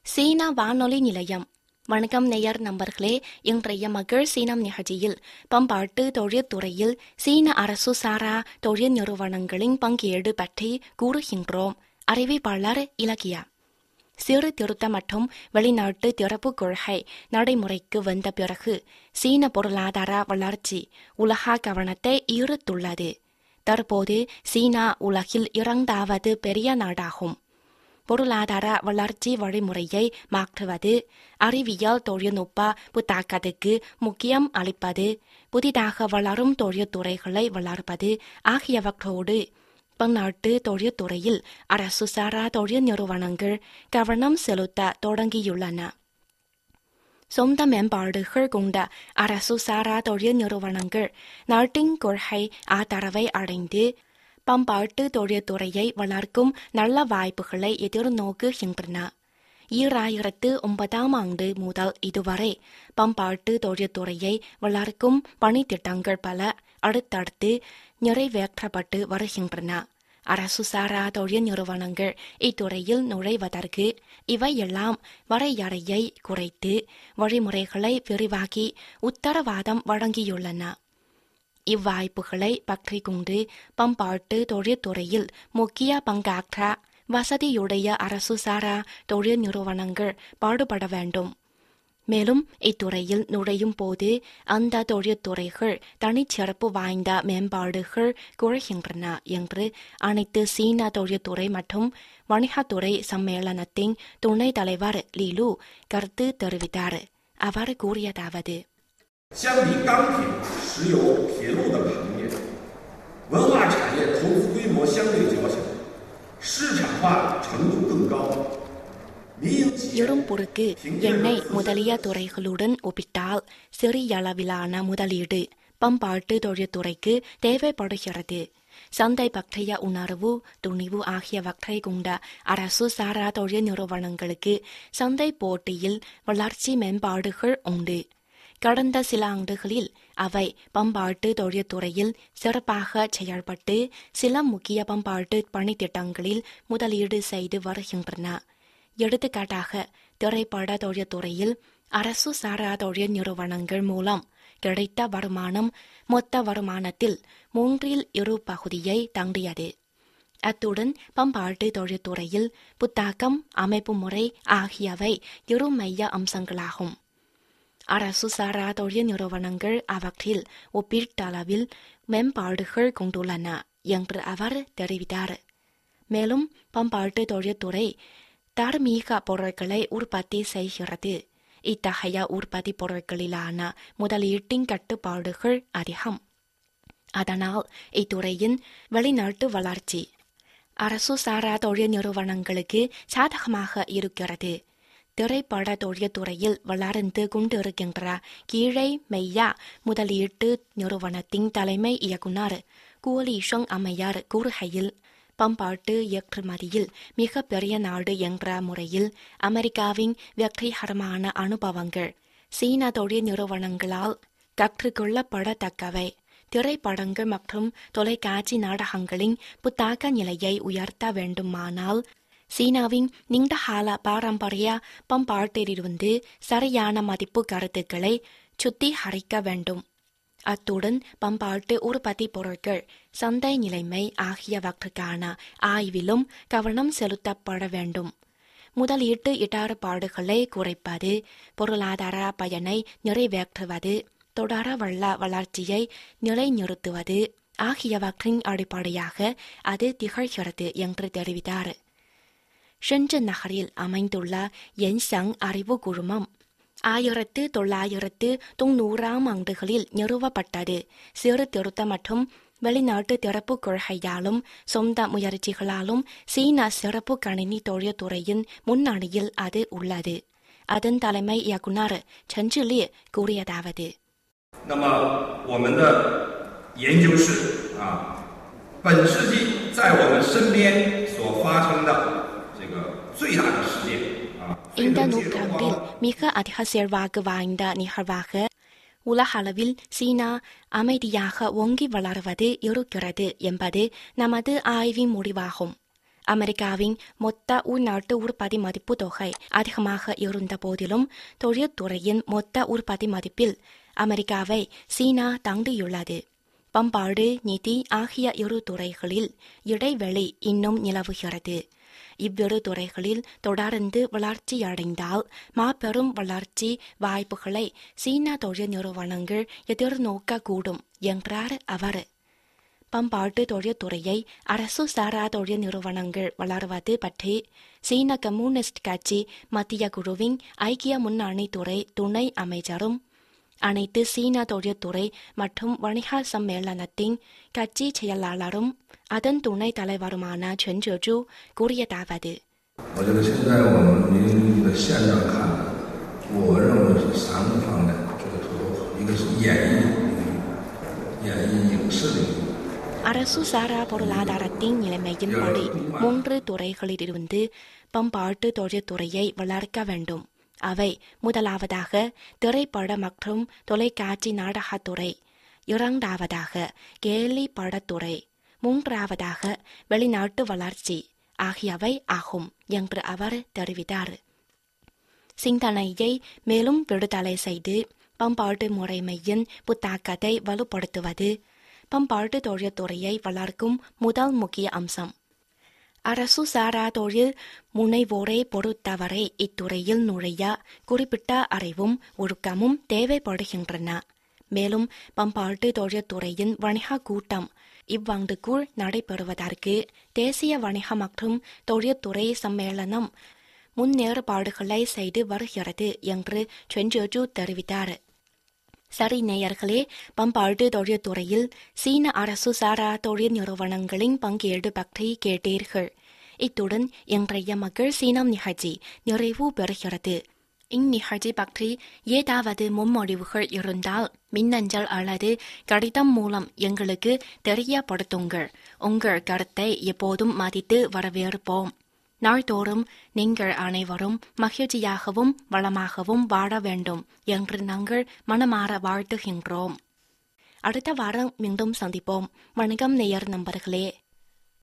சீனா வானொலி நிலையம் வணக்கம் நேயர் நண்பர்களே இன்றைய மகள் சீனம் நிகழ்ச்சியில் பம்பாட்டு தொழிற்துறையில் சீன அரசு சாரா தொழில் நிறுவனங்களின் பங்கீடு பற்றி கூறுகின்றோம் அறிவிப்பாளர் இலக்கியா சிறு திருத்தம் மற்றும் வெளிநாட்டு திறப்பு கொள்கை நடைமுறைக்கு வந்த பிறகு சீன பொருளாதார வளர்ச்சி உலக கவனத்தை ஈர்த்துள்ளது தற்போது சீனா உலகில் இரண்டாவது பெரிய நாடாகும் பொருளாதார வளர்ச்சி வழிமுறையை மாற்றுவது அறிவியல் தொழில்நுட்ப புத்தாக்கத்துக்கு முக்கியம் அளிப்பது புதிதாக வளரும் தொழில்துறைகளை வளர்ப்பது ஆகியவற்றோடு பன்னாட்டு தொழில்துறையில் அரசு சாரா தொழில் நிறுவனங்கள் கவனம் செலுத்த தொடங்கியுள்ளன சொந்த மேம்பாடுகள் கொண்ட அரசு சாரா தொழில் நிறுவனங்கள் நாட்டின் கொள்கை ஆதரவை அடைந்து பம்பாட்டு தொழில்துறையை வளர்க்கும் நல்ல வாய்ப்புகளை எதிர்நோக்குகின்றன ஈராயிரத்து ஒன்பதாம் ஆண்டு முதல் இதுவரை பம்பாட்டு தொழில்துறையை வளர்க்கும் பணித்திட்டங்கள் பல அடுத்தடுத்து நிறைவேற்றப்பட்டு வருகின்றன அரசு சாரா தொழில் நிறுவனங்கள் இத்துறையில் நுழைவதற்கு இவையெல்லாம் வரையறையை குறைத்து வழிமுறைகளை விரிவாக்கி உத்தரவாதம் வழங்கியுள்ளன இவ்வாய்ப்புகளை பற்றி கொண்டு பம்பாட்டு தொழில்துறையில் முக்கிய பங்காற்ற வசதியுடைய அரசு சாரா தொழில் நிறுவனங்கள் பாடுபட வேண்டும் மேலும் இத்துறையில் நுழையும் போது அந்த தொழில்துறைகள் தனிச்சிறப்பு வாய்ந்த மேம்பாடுகள் குறைகின்றன என்று அனைத்து சீன தொழில்துறை மற்றும் வணிகத்துறை சம்மேளனத்தின் துணைத் தலைவர் லீலு கருத்து தெரிவித்தார் அவர் கூறியதாவது 相比钢铁、石油、铁路等行业，文化产业投资规模相对较小，市场化程度更高。民营企业 இரும்பொருக்கு எண்ணெய் முதலிய துறைகளுடன் ஒப்பிட்டால் சிறிய அளவிலான முதலீடு பம்பாட்டு தொழில்துறைக்கு தேவைப்படுகிறது சந்தை பற்றிய உணர்வு துணிவு ஆகியவற்றை கொண்ட அரசு சாரா தொழில் நிறுவனங்களுக்கு சந்தை போட்டியில் வளர்ச்சி மேம்பாடுகள் உண்டு கடந்த சில ஆண்டுகளில் அவை பம்பாட்டு தொழில்துறையில் சிறப்பாக செயல்பட்டு சில முக்கிய பம்பாட்டு பணித்திட்டங்களில் முதலீடு செய்து வருகின்றன எடுத்துக்காட்டாக திரைப்பட தொழில்துறையில் அரசு சாரா தொழில் நிறுவனங்கள் மூலம் கிடைத்த வருமானம் மொத்த வருமானத்தில் மூன்றில் இரு பகுதியை தாண்டியது அத்துடன் பம்பாட்டு தொழில்துறையில் புத்தாக்கம் அமைப்பு முறை ஆகியவை இரு மைய அம்சங்களாகும் அரசு சாரா தொழில் நிறுவனங்கள் அவற்றில் ஒப்பீட்டளவில் மேம்பாடுகள் கொண்டுள்ளன என்று அவர் தெரிவித்தார் மேலும் பம்பாட்டு தொழில்துறை தார்மீக பொருட்களை உற்பத்தி செய்கிறது இத்தகைய உற்பத்தி பொருட்களிலான முதலீட்டின் கட்டுப்பாடுகள் அதிகம் அதனால் இத்துறையின் வெளிநாட்டு வளர்ச்சி அரசு சாரா தொழில் நிறுவனங்களுக்கு சாதகமாக இருக்கிறது திரைப்பட தொழில்துறையில் வளர்ந்து கொண்டிருக்கின்ற கீழே மெய்யா முதலீட்டு நிறுவனத்தின் தலைமை இயக்குனர் கூலீஷங் அம்மையார் கூறுகையில் பம்பாட்டு ஏற்றுமதியில் மிக பெரிய நாடு என்ற முறையில் அமெரிக்காவின் வெற்றிகரமான அனுபவங்கள் சீன தொழில் நிறுவனங்களால் கற்றுக்கொள்ளப்படத்தக்கவை திரைப்படங்கள் மற்றும் தொலைக்காட்சி நாடகங்களின் புத்தாக்க நிலையை உயர்த்த வேண்டுமானால் சீனாவின் நீண்டகால பாரம்பரிய பம்பாட்டிலிருந்து சரியான மதிப்பு கருத்துக்களை சுத்திகரிக்க வேண்டும் அத்துடன் பம்பாட்டு உற்பத்தி பொருட்கள் சந்தை நிலைமை ஆகியவற்றுக்கான ஆய்விலும் கவனம் செலுத்தப்பட வேண்டும் முதலீட்டு இடர்பாடுகளை குறைப்பது பொருளாதார பயனை நிறைவேற்றுவது தொடரவல்ல வளர்ச்சியை நிலைநிறுத்துவது ஆகியவற்றின் அடிப்படையாக அது திகழ்கிறது என்று தெரிவித்தார் ஷென்ஜன் நகரில் அமைந்துள்ள என்சங் அறிவு குழுமம் ஆயிரத்து தொள்ளாயிரத்து தொன்னூறாம் ஆண்டுகளில் நிறுவப்பட்டது சிறு திருத்தம் மற்றும் வெளிநாட்டு திறப்பு கொள்கையாலும் சொந்த முயற்சிகளாலும் சீன சிறப்பு கணினி தொழில்துறையின் முன்னணியில் அது உள்ளது அதன் தலைமை இயக்குனர் சென்ஜிலி கூறியதாவது 那么我们的研究室啊，本世纪在我们身边所发生的这个最大的事件啊，非 இந்த 能介入 நூற்றாண்டில் 啊。 மிக அதிக செல்வாக்கு வாய்ந்த நிகழ்வாக உலக அளவில் சீனா அமைதியாக ஓங்கி வளர்வது இருக்கிறது என்பது நமது ஆய்வின் முடிவாகும் அமெரிக்காவின் மொத்த உள்நாட்டு உற்பத்தி மதிப்பு தொகை அதிகமாக இருந்த போதிலும் தொழில்துறையின் மொத்த உற்பத்தி மதிப்பில் அமெரிக்காவை சீனா தாண்டியுள்ளது பம்பாடு நிதி ஆகிய இரு துறைகளில் இடைவெளி இன்னும் நிலவுகிறது இவ்விரு துறைகளில் தொடர்ந்து வளர்ச்சியடைந்தால் மாபெரும் வளர்ச்சி வாய்ப்புகளை சீனா தொழில் நிறுவனங்கள் எதிர்நோக்கக்கூடும் என்றார் அவர் பம்பாட்டு தொழில்துறையை அரசு சாரா தொழில் நிறுவனங்கள் வளர்வது பற்றி சீன கம்யூனிஸ்ட் கட்சி மத்திய குழுவின் ஐக்கிய முன்னணி துறை துணை அமைச்சரும் அனைத்து சீன தொழில்துறை மற்றும் வணிக சம்மேளனத்தின் கட்சி செயலாளரும் அதன் துணை தலைவருமான சென் ஜெஜு கூறியதாவது 我觉得现在我们您的现状看呢，我认为是三个方面这个突破口，一个是演艺领域，演艺影视领域。 அரசு சாரா பொருளாதாரத்தின் நிலைமையின்படி மூன்று துறைகளிலிருந்து பம்பாட்டு தொழில்துறையை வளர்க்க வேண்டும் அவை முதலாவதாக திரைப்பட மற்றும் தொலைக்காட்சி நாடகத்துறை இரண்டாவதாக கேலி படத்துறை மூன்றாவதாக வெளிநாட்டு வளர்ச்சி ஆகியவை ஆகும் என்று அவர் தெரிவித்தார் சிந்தனையை மேலும் விடுதலை செய்து பம்பாட்டு முறைமையின் புத்தாக்கத்தை வலுப்படுத்துவது பம்பாட்டு தொழில்துறையை வளர்க்கும் முதல் முக்கிய அம்சம் அரசு சாரா தொழில் முனைவோரை பொறுத்தவரை இத்துறையில் நுழைய குறிப்பிட்ட அறிவும் ஒழுக்கமும் தேவைப்படுகின்றன மேலும் பம்பாட்டு தொழில்துறையின் வணிக கூட்டம் இவ்வாண்டுக்குள் நடைபெறுவதற்கு தேசிய வணிக மற்றும் தொழில்துறை சம்மேளனம் முன்னேற்பாடுகளை செய்து வருகிறது என்று செஞ்சோஜு தெரிவித்தார் சரி நேயர்களே பம்பாட்டு தொழில்துறையில் சீன அரசு சாரா தொழில் நிறுவனங்களின் பங்கேடு பற்றி கேட்டீர்கள் இத்துடன் இன்றைய மகள் சீனம் நிகழ்ச்சி நிறைவு பெறுகிறது இந்நிகழ்ச்சி பற்றி ஏதாவது முன்மொழிவுகள் இருந்தால் மின்னஞ்சல் அல்லது கடிதம் மூலம் எங்களுக்கு தெரியப்படுத்துங்கள் உங்கள் கருத்தை எப்போதும் மதித்து வரவேற்போம் நாள்தோறும் நீங்கள் அனைவரும் மகிழ்ச்சியாகவும் வளமாகவும் வாழ வேண்டும் என்று நாங்கள் மனமாற வாழ்த்துகின்றோம் அடுத்த வாரம் மீண்டும் சந்திப்போம் வணக்கம் நேயர் நண்பர்களே